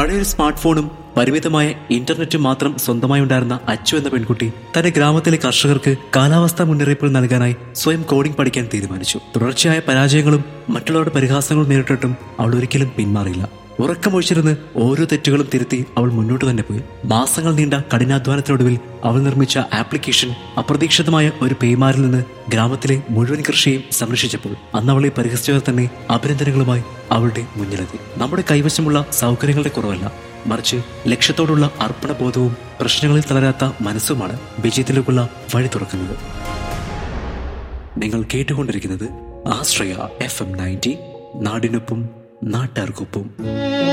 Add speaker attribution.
Speaker 1: പഴയൊരു സ്മാർട്ട് ഫോണും പരിമിതമായ ഇന്റർനെറ്റും മാത്രം സ്വന്തമായി ഉണ്ടായിരുന്ന അച്ചു എന്ന പെൺകുട്ടി തന്റെ ഗ്രാമത്തിലെ കർഷകർക്ക് കാലാവസ്ഥാ മുന്നറിയിപ്പുകൾ നൽകാനായി സ്വയം കോഡിംഗ് പഠിക്കാൻ തീരുമാനിച്ചു തുടർച്ചയായ പരാജയങ്ങളും മറ്റുള്ളവരുടെ പരിഹാസങ്ങളും നേരിട്ടിട്ടും അവൾ ഒരിക്കലും പിന്മാറിയില്ല ഉറക്കമൊഴിച്ചിരുന്ന് ഓരോ തെറ്റുകളും തിരുത്തി അവൾ മുന്നോട്ട് തന്നെ പോയി മാസങ്ങൾ നീണ്ട കഠിനാധ്വാനത്തിനൊടുവിൽ അവൾ നിർമ്മിച്ച ആപ്ലിക്കേഷൻ അപ്രതീക്ഷിതമായ ഒരു പേമാരിൽ നിന്ന് ഗ്രാമത്തിലെ മുഴുവൻ കൃഷിയെയും സംരക്ഷിച്ചപ്പോൾ അന്ന് അവളെ പരിഹസിച്ചവർ തന്നെ അഭിനന്ദനങ്ങളുമായി അവളുടെ മുന്നിലെത്തി നമ്മുടെ കൈവശമുള്ള സൗകര്യങ്ങളുടെ കുറവല്ല മറിച്ച് ലക്ഷ്യത്തോടുള്ള അർപ്പണബോധവും പ്രശ്നങ്ങളിൽ തളരാത്ത മനസ്സുമാണ് വിജയത്തിലേക്കുള്ള വഴി തുറക്കുന്നത് നിങ്ങൾ കേട്ടുകൊണ്ടിരിക്കുന്നത് ആശ്രയ എഫ് എം നയൻറ്റി നാടിനൊപ്പം നാട്ടാർക്കൊപ്പം